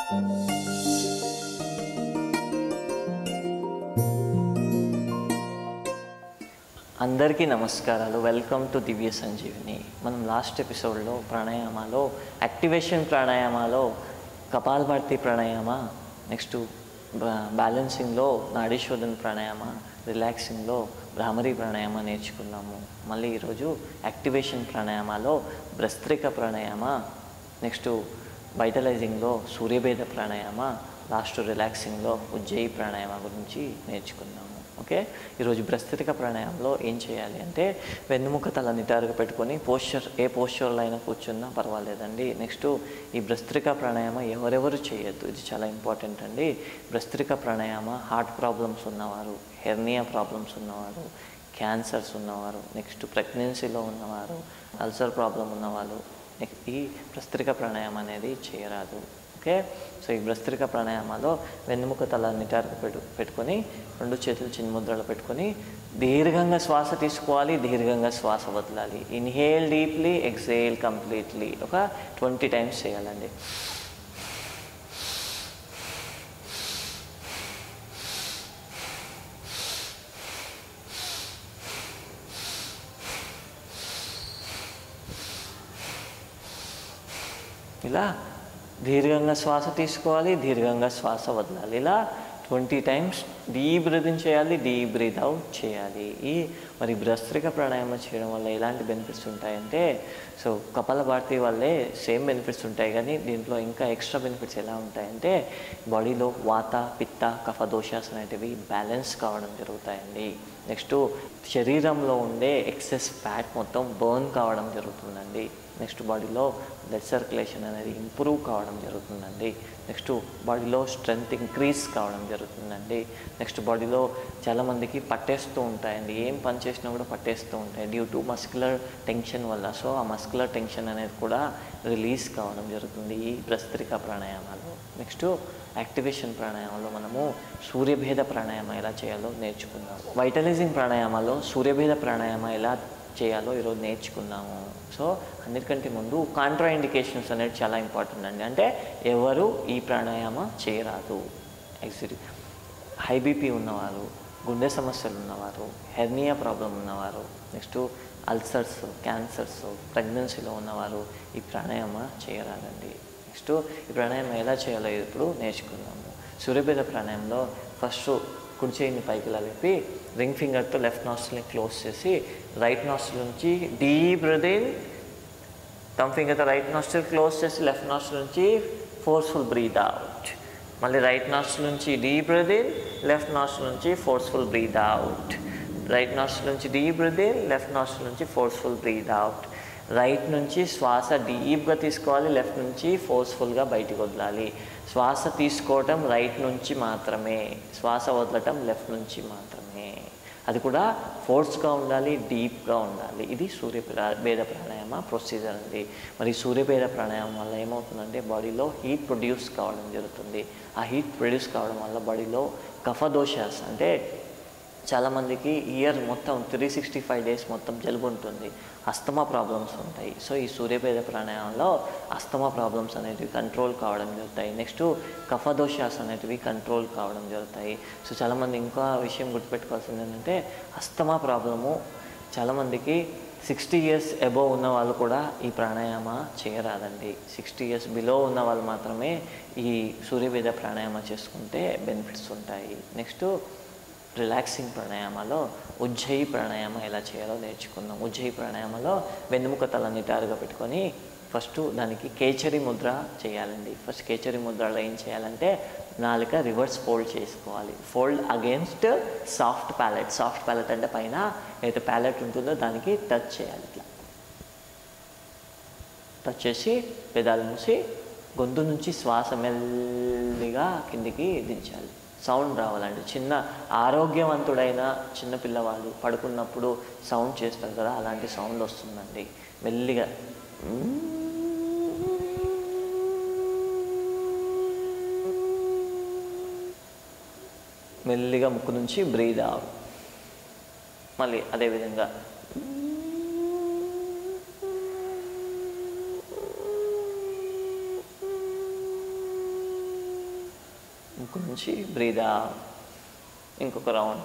అందరికీ నమస్కారాలు welcome to దివ్య సంజీవిని మనం లాస్ట్ ఎపిసోడ్లో ప్రాణాయామాలో యాక్టివేషన్ ప్రాణాయామాలో కపాలభారతి ప్రాణాయామ నెక్స్ట్ బ్యాలెన్సింగ్లో నాడీశోధన ప్రాణాయామ రిలాక్సింగ్లో భ్రామరీ ప్రాణాయామ నేర్చుకున్నాము మళ్ళీ ఈరోజు యాక్టివేషన్ ప్రాణాయామాలో భ్రస్త్రిక ప్రాణాయామ నెక్స్ట్ వైటలైజింగ్లో సూర్యభేద ప్రాణాయామ లాస్ట్ రిలాక్సింగ్లో ఉజ్జయి ప్రాణాయామ గురించి నేర్చుకున్నాము ఓకే ఈరోజు భ్రస్త్రిక ప్రాణాయామంలో ఏం చేయాలి అంటే వెన్నుముక తల నిటారుగా పెట్టుకొని పోస్చర్ ఏ పోస్చర్లో అయినా కూర్చున్నా పర్వాలేదండి నెక్స్ట్ ఈ భ్రస్త్రిక ప్రాణాయామ ఎవరెవరు చేయొద్దు ఇది చాలా ఇంపార్టెంట్ అండి భ్రస్త్రిక ప్రాణాయామ హార్ట్ ప్రాబ్లమ్స్ ఉన్నవారు హెర్నియా ప్రాబ్లమ్స్ ఉన్నవారు క్యాన్సర్స్ ఉన్నవారు నెక్స్ట్ ప్రెగ్నెన్సీలో ఉన్నవారు అల్సర్ ప్రాబ్లం ఉన్నవాళ్ళు నెక్స్ట్ ఈ భ్రస్త్రిక ప్రాణాయామం అనేది చేయరాదు ఓకే సో ఈ భ్రస్త్రిక ప్రాణాయామాలో వెన్నుముక తల నిటారుగా పెట్టు పెట్టుకొని రెండు చేతులు చిన్ముద్రలు పెట్టుకొని దీర్ఘంగా శ్వాస తీసుకోవాలి దీర్ఘంగా శ్వాస వదలాలి ఇన్హేల్ డీప్లీ ఎక్సేల్ కంప్లీట్లీ ఒక ట్వంటీ టైమ్స్ చేయాలండి ఇలా దీర్ఘంగా శ్వాస తీసుకోవాలి దీర్ఘంగా శ్వాస వదలాలి ఇలా ట్వంటీ టైమ్స్ డీప్ బ్రీదింగ్ చేయాలి డీప్ బ్రీత్ అవుట్ చేయాలి ఈ మరి భ్రస్త్రిక ప్రాణాయామం చేయడం వల్ల ఎలాంటి బెనిఫిట్స్ ఉంటాయంటే సో కపాల భారతి వల్లే సేమ్ బెనిఫిట్స్ ఉంటాయి కానీ దీంట్లో ఇంకా ఎక్స్ట్రా బెనిఫిట్స్ ఎలా ఉంటాయంటే బాడీలో వాత పిత్త కఫ దోషాస్ అనేటివి బ్యాలెన్స్ కావడం జరుగుతాయండి నెక్స్ట్ శరీరంలో ఉండే ఎక్సెస్ ఫ్యాట్ మొత్తం బర్న్ కావడం జరుగుతుందండి నెక్స్ట్ బాడీలో బ్లడ్ సర్క్యులేషన్ అనేది ఇంప్రూవ్ కావడం జరుగుతుందండి నెక్స్ట్ బాడీలో స్ట్రెంగ్త్ ఇంక్రీజ్ కావడం జరుగుతుందండి నెక్స్ట్ బాడీలో చాలామందికి పట్టేస్తూ ఉంటాయండి ఏం పని చేసినా కూడా పట్టేస్తూ ఉంటాయి డ్యూ టు మస్కులర్ టెన్షన్ వల్ల సో ఆ మస్కులర్ టెన్షన్ అనేది కూడా రిలీజ్ కావడం జరుగుతుంది ఈ భ్రస్త్రిక ప్రాణాయామాలు నెక్స్ట్ యాక్టివేషన్ ప్రాణాయామంలో మనము సూర్యభేద ప్రాణాయామం ఎలా చేయాలో నేర్చుకుందాం వైటలైజింగ్ ప్రాణాయామాల్లో సూర్యభేద ప్రాణాయామం ఎలా చేయాలో ఈరోజు నేర్చుకున్నాము సో అన్నిటికంటే ముందు కాంట్రా ఇండికేషన్స్ అనేది చాలా ఇంపార్టెంట్ అండి అంటే ఎవరు ఈ ప్రాణాయామ చేయరాదు యాక్చువల్లీ హై బీపీ ఉన్నవారు గుండె సమస్యలు ఉన్నవారు హెర్నియా ప్రాబ్లం ఉన్నవారు నెక్స్ట్ అల్సర్స్ క్యాన్సర్స్ ప్రెగ్నెన్సీలో ఉన్నవారు ఈ ప్రాణాయామ చేయరాదండి నెక్స్ట్ ఈ ప్రాణాయామం ఎలా చేయాలో ఇప్పుడు నేర్చుకుందాము సూర్యభేద ప్రాణాయామంలో ఫస్ట్ కుడి చేయిని పైకి లేపి రింగ్ ఫింగర్తో లెఫ్ట్ నాస్ట్రిల్ని క్లోజ్ చేసి రైట్ నాస్ట్రిల్ నుంచి డీప్ బ్రీదింగ్ థమ్ ఫింగర్తో రైట్ నాస్ట్రిల్ క్లోజ్ చేసి లెఫ్ట్ నాస్ట్రిల్ నుంచి ఫోర్స్ఫుల్ బ్రీద్ అవుట్ మళ్ళీ రైట్ నాస్ట్రిల్ నుంచి డీప్ బ్రీదింగ్ లెఫ్ట్ నాస్ట్రిల్ నుంచి forceful breath out right nostril నుంచి డీప్ బ్రీదింగ్ లెఫ్ట్ నాస్ట్రిల్ నుంచి ఫోర్స్ఫుల్ బ్రీద్ అవుట్ రైట్ నుంచి శ్వాస డీప్గా తీసుకోవాలి లెఫ్ట్ నుంచి ఫోర్స్ఫుల్గా బయటికి వదలాలి శ్వాస తీసుకోవటం రైట్ నుంచి మాత్రమే శ్వాస వదలటం లెఫ్ట్ నుంచి మాత్రమే అది కూడా ఫోర్స్గా ఉండాలి డీప్గా ఉండాలి ఇది సూర్య భేద ప్రాణాయామ ప్రొసీజర్ అండి మరి సూర్యభేద ప్రాణాయామం వల్ల ఏమవుతుందంటే బాడీలో హీట్ ప్రొడ్యూస్ కావడం జరుగుతుంది ఆ హీట్ ప్రొడ్యూస్ కావడం వల్ల బాడీలో కఫదోషాస్ అంటే చాలామందికి ఇయర్ మొత్తం త్రీ సిక్స్టీ ఫైవ్ డేస్ మొత్తం జలుబు ఉంటుంది అస్తమా ప్రాబ్లమ్స్ ఉంటాయి సో ఈ సూర్యభేద ప్రాణాయామంలో అస్తమా ప్రాబ్లమ్స్ అనేటివి కంట్రోల్ కావడం జరుగుతాయి నెక్స్ట్ కఫదోషాస్ అనేటివి కంట్రోల్ కావడం జరుగుతాయి సో చాలామంది ఇంకా విషయం గుర్తుపెట్టుకోవాల్సింది ఏంటంటే అస్తమా ప్రాబ్లము చాలామందికి సిక్స్టీ ఇయర్స్ అబోవ్ ఉన్న వాళ్ళు కూడా ఈ ప్రాణాయామ చేయరాదండి సిక్స్టీ ఇయర్స్ బిలో ఉన్న వాళ్ళు మాత్రమే ఈ సూర్యభేద ప్రాణాయామ చేసుకుంటే బెనిఫిట్స్ ఉంటాయి నెక్స్ట్ రిలాక్సింగ్ ప్రాణాయామాలో ఉజ్జయి ప్రాణాయామం ఎలా చేయాలో నేర్చుకుందాం ఉజ్జయి ప్రాణాయామంలో వెన్నుముక తల నిటారుగా పెట్టుకొని ఫస్ట్ దానికి కేచరి ముద్ర చేయాలండి ఫస్ట్ కేచరి ముద్రలో ఏం చేయాలంటే నాలుక రివర్స్ ఫోల్డ్ చేసుకోవాలి fold against soft palate soft palate అంటే పైన ఏదైతే ప్యాలెట్ ఉంటుందో దానికి టచ్ చేయాలి ఇట్లా టచ్ చేసి పెదాలు మూసి గొంతు నుంచి శ్వాస మెల్లిగా కిందికి దించాలి సౌండ్ రావాలండి చిన్న ఆరోగ్యవంతుడైన చిన్న పిల్లవాళ్ళు పడుకున్నప్పుడు సౌండ్ చేస్తారు కదా అలాంటి సౌండ్ వస్తుందండి మెల్లిగా మెల్లిగా ముక్కు నుంచి బ్రీద్ అవుట్ మళ్ళీ అదేవిధంగా ముక్కు నుంచి బ్రీద్ ఇంకొక రౌండ్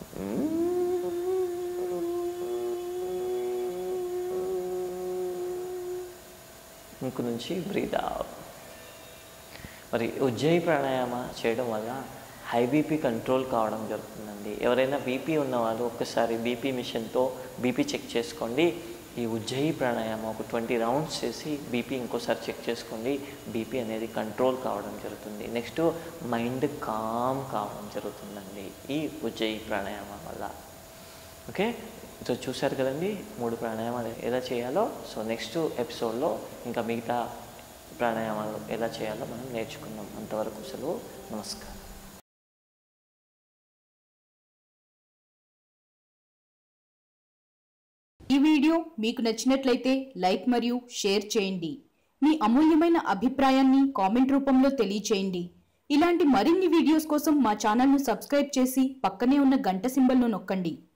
ముక్కు నుంచి బ్రీద్ మరి ఉజ్జయి ప్రాణాయామ చేయడం వల్ల హై బీపీ కంట్రోల్ కావడం జరుగుతుందండి ఎవరైనా బీపీ ఉన్నవాళ్ళు ఒక్కసారి బీపీ మిషన్తో బీపీ చెక్ చేసుకోండి ఈ ఉజ్జయి ప్రాణాయామం ఒక ట్వంటీ రౌండ్స్ చేసి బీపీ ఇంకోసారి చెక్ చేసుకోండి బీపీ అనేది కంట్రోల్ కావడం జరుగుతుంది నెక్స్ట్ మైండ్ కామ్ కావడం జరుగుతుందండి ఈ ఉజ్జయి ప్రాణాయామం వల్ల ఓకే సో చూశారు కదండి మూడు ప్రాణాయామాలు ఎలా చేయాలో సో నెక్స్ట్ ఎపిసోడ్లో ఇంకా మిగతా ప్రాణాయామాలు ఎలా చేయాలో మనం నేర్చుకుందాం అంతవరకు సెలవు నమస్కారం ఈ వీడియో మీకు నచ్చినట్లయితే లైక్ మరియు షేర్ చేయండి మీ అమూల్యమైన అభిప్రాయాన్ని కామెంట్ రూపంలో తెలియచేయండి ఇలాంటి మరిన్ని వీడియోస్ కోసం మా ఛానల్ను సబ్స్క్రైబ్ చేసి పక్కనే ఉన్న గంట సింబల్ను నొక్కండి